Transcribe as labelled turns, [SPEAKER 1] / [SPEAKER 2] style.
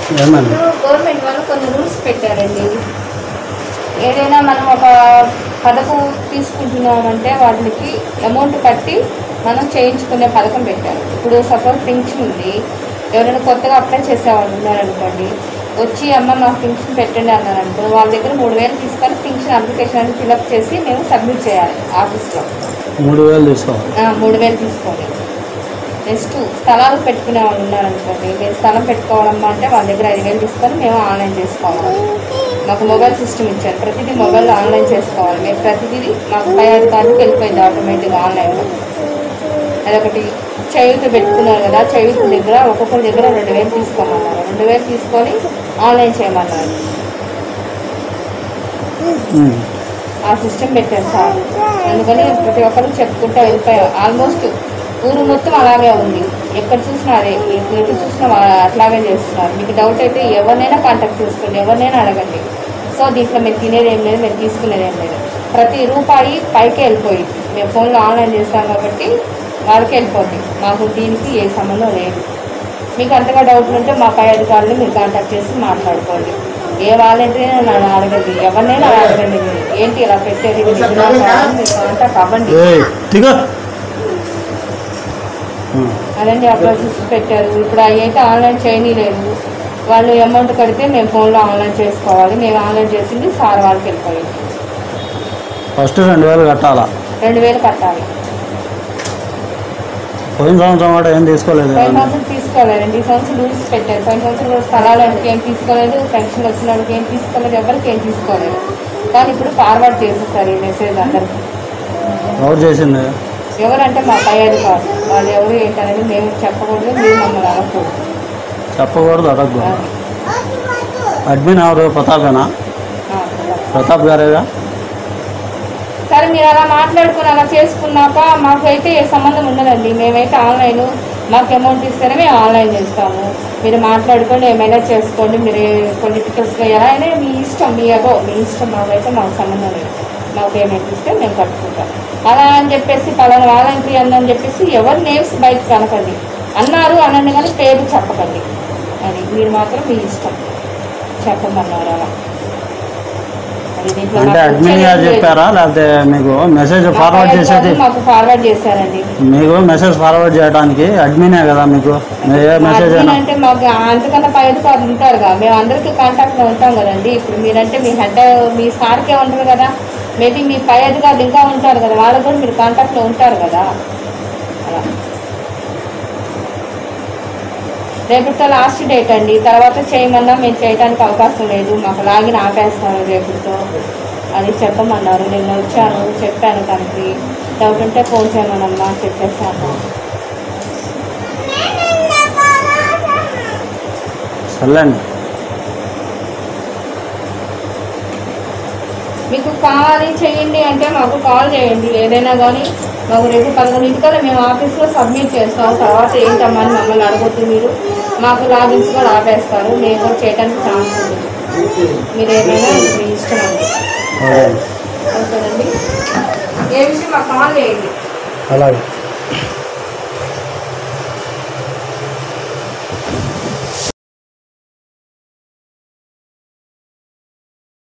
[SPEAKER 1] ఏమని
[SPEAKER 2] ఇప్పుడు గవర్నమెంట్ వాళ్ళు కొన్ని రూల్స్ పెట్టారండి ఏదైనా మనం ఒక పథకం తీసుకుంటున్నామంటే వాటికి అమౌంట్ కట్టి మనం చేయించుకునే పథకం పెట్టారు ఇప్పుడు సపోజ్ పింఛన్ ఉంది ఎవరైనా కొత్తగా అప్లై చేసేవాళ్ళు ఉన్నారనుకోండి వచ్చి అమ్మ మాకు పింఛన్ పెట్టండి అన్నారు అనుకో వాళ్ళ దగ్గర మూడు వేలు తీసుకొని పింఛన్ అప్లికేషన్ అని ఫిలప్ చేసి మేము సబ్మిట్ చేయాలి ఆఫీస్లో
[SPEAKER 1] మూడు వేలు తీసుకోవాలి
[SPEAKER 2] ఆ, మూడు వేలు తీసుకోండి నెక్స్ట్ స్థలాలు పెట్టుకునే వాళ్ళు ఉన్నారనుకోండి మీరు స్థలం పెట్టుకోవడం అంటే వాళ్ళ దగ్గర ఐదు వేలు తీసుకొని మేము ఆన్లైన్ చేసుకోవాలి మాకు మొబైల్ సిస్టమ్ ఇచ్చారు ప్రతిదీ మొబైల్లో ఆన్లైన్ చేసుకోవాలి మేము ప్రతిదీ మాకు పై అధికారికి వెళ్ళిపోయింది ఆటోమేటిక్గా ఆన్లైన్లో అదొకటి చేయూత పెట్టుకున్నారు కదా చేయూత దగ్గర ఒక్కొక్కరి దగ్గర రెండు వేలు తీసుకోమన్నారు రెండు వేలు తీసుకొని ఆన్లైన్ చేయమన్నారు
[SPEAKER 1] ఉమ్.
[SPEAKER 2] ఆ సిస్టమ్ పెట్టారు సార్ అందుకని ప్రతి ఒక్కరు చెప్పుకుంటూ వెళ్ళిపోయారు ఆల్మోస్ట్ ఊరు మొత్తం అలాగే ఉంది ఎక్కడ చూసినా అదే ఎక్కడ చూసినా వా- అట్లాగే చేస్తున్నారు మీకు డౌట్ అయితే ఎవరినైనా కాంటాక్ట్ చేసుకోండి ఎవరినైనా అడగండి సో దీంట్లో మేము తినేది ఏం లేదు మేము తీసుకునేది ఏం లేదు ప్రతి రూపాయి పైకే వెళ్ళిపోయింది మేము ఫోన్లో ఆన్లైన్ చేస్తాం కాబట్టి వాళ్ళకి వెళ్ళిపోతుంది మాకు దీనికి ఏ సంబంధం లేదు మీకు అంతగా డౌట్లు ఉంటే మా పై అధికారులు మీరు కాంటాక్ట్ చేసి మాట్లాడుకోండి ఏ వాలంటీర్ నన్ను అడగండి ఎవరినైనా అడగండి మీరు ఏంటి ఇలా పెట్టేది ఇది నిజమా కాదా అని మీరు కాంటాక్ట్ అవ్వండి
[SPEAKER 1] ఏయ్ దిగో ఉమ్.
[SPEAKER 2] అదండి అట్లా చూసి పెట్టారు ఇప్పుడు అవి అయితే ఆన్లైన్ చేయనీలేదు వాళ్ళు అమౌంట్ కడితే మేము ఫోన్లో ఆన్లైన్ చేసుకోవాలి మేము ఆన్లైన్ చేసింది సార్ వాళ్ళకి వెళ్ళిపోయింది
[SPEAKER 1] ఫస్ట్ రెండు వేలు కట్టాలా
[SPEAKER 2] రెండు వేలు కట్టాలి
[SPEAKER 1] పోయిన సంవత్సరం కూడా ఏం తీసుకోలేదు
[SPEAKER 2] పోయిన
[SPEAKER 1] కదండి.
[SPEAKER 2] సంవత్సరం తీసుకోలేదండి ఈ సంవత్సరం రూల్స్ పెట్టారు పోయిన సంవత్సరం స్థలాలకు ఏం తీసుకోలేదు పెన్షన్ వచ్చిన వాళ్ళకి ఏం తీసుకోలేదు ఎవరికి ఏం తీసుకోలేదు కానీ ఇప్పుడు ఫార్వర్డ్ చేసేసారు ఈ మెసేజ్ అందరికి
[SPEAKER 1] ఎవరు చేసింది
[SPEAKER 2] ఎవరంటే మా పై అధికారులు వాళ్ళు ఎవరు ఏంటనేది మేము చెప్పకూడదు మీరు మమ్మల్ని అనకూడదు
[SPEAKER 1] చెప్పకూడదు అడగకూడదు
[SPEAKER 2] అది.
[SPEAKER 1] అడ్మిన్ ఎవరు ప్రతాపేనా
[SPEAKER 2] ఆ, అలా.
[SPEAKER 1] ప్రతాప్ గారేగా
[SPEAKER 2] సరే మీరు అలా మాట్లాడుకుని అలా చేసుకున్నాక మాకైతే ఏ సంబంధం ఉండదండి మేమైతే ఆన్లైన్ మాకు అమౌంట్ ఇస్తేనే మేము ఆన్లైన్ చేస్తాము మీరు మాట్లాడుకొని ఏమైనా చేసుకోండి మీరు పొలిటికల్స్గా ఎలా అయినా మీ ఇష్టం మీ అగో మీ ఇష్టం మాకైతే మాకు సంబంధం లేదు మాకు ఏమైనా ఇస్తే మేము కట్టుకుంటాం అలా అని చెప్పేసి పలానా వాలంటరీ అందని చెప్పేసి ఎవరి నేమ్స్ బయటకు కనకండి అన్నారు అనండి కానీ పేరు చెప్పకండి అది మీరు మాత్రం మీ ఇష్టం చెప్పమన్నారు అలా అది దీంట్లో
[SPEAKER 1] అంటే
[SPEAKER 2] మాకు
[SPEAKER 1] అడ్మిన్ గారు
[SPEAKER 2] వచ్చేది లేదు.
[SPEAKER 1] చెప్పారా లేకపోతే మీకు మెసేజ్ ఫార్వర్డ్ చేసేది
[SPEAKER 2] మాకు ఫార్వర్డ్ చేశారండి
[SPEAKER 1] మీకు మెసేజ్ ఫార్వర్డ్ చేయడానికి అడ్మినే కదా మీకు ఏ మెసేజ్
[SPEAKER 2] అడ్మిన్
[SPEAKER 1] అయినా
[SPEAKER 2] అంటే మాకు అంతకన్నా పై అధికారులు ఉంటారుగా మేము అందరికీ కాంటాక్ట్లో ఉంటాం కదండి ఇప్పుడు మీరంటే మీ హెడ్ మీ సార్కే ఉంటారు కదా మేబీ మీ పై అధికారులు ఇంకా ఉంటారు కదా వాళ్ళకు కూడా మీరు కాంటాక్ట్లో ఉంటారు కదా అలా రేపుతో లాస్ట్ డేట్ అండి తర్వాత చేయమన్నా మేము చేయడానికి అవకాశం లేదు మాకు లాగిన్ ఆపేస్తారు రేపుతో అది చెప్పమన్నారు నేను వచ్చాను చెప్పాను తనకి డౌట్ ఉంటే ఫోన్ చేయమనమ్మా చెప్పేస్తాను
[SPEAKER 1] సర్లేండి
[SPEAKER 2] మీకు కావాలి చేయండి అంటే మాకు కాల్ చేయండి ఏదైనా కానీ మాకు రేపు పదకొండింటికల్లా మేము ఆఫీస్లో సబ్మిట్ చేస్తాం తర్వాత ఏంటమ్మా అని మమ్మల్ని అడగొద్దు మీరు మాకు లాగిన్స్ కూడా ఆపేస్తారు మేము కూడా చేయడానికి ఛాన్స్ ఉంది మీరు ఏమైనా మీ ఇష్టం అండి
[SPEAKER 1] ఓకే
[SPEAKER 2] ఓకేనండి ఏ విషయం మాకు కాల్ చేయండి
[SPEAKER 1] అలాగే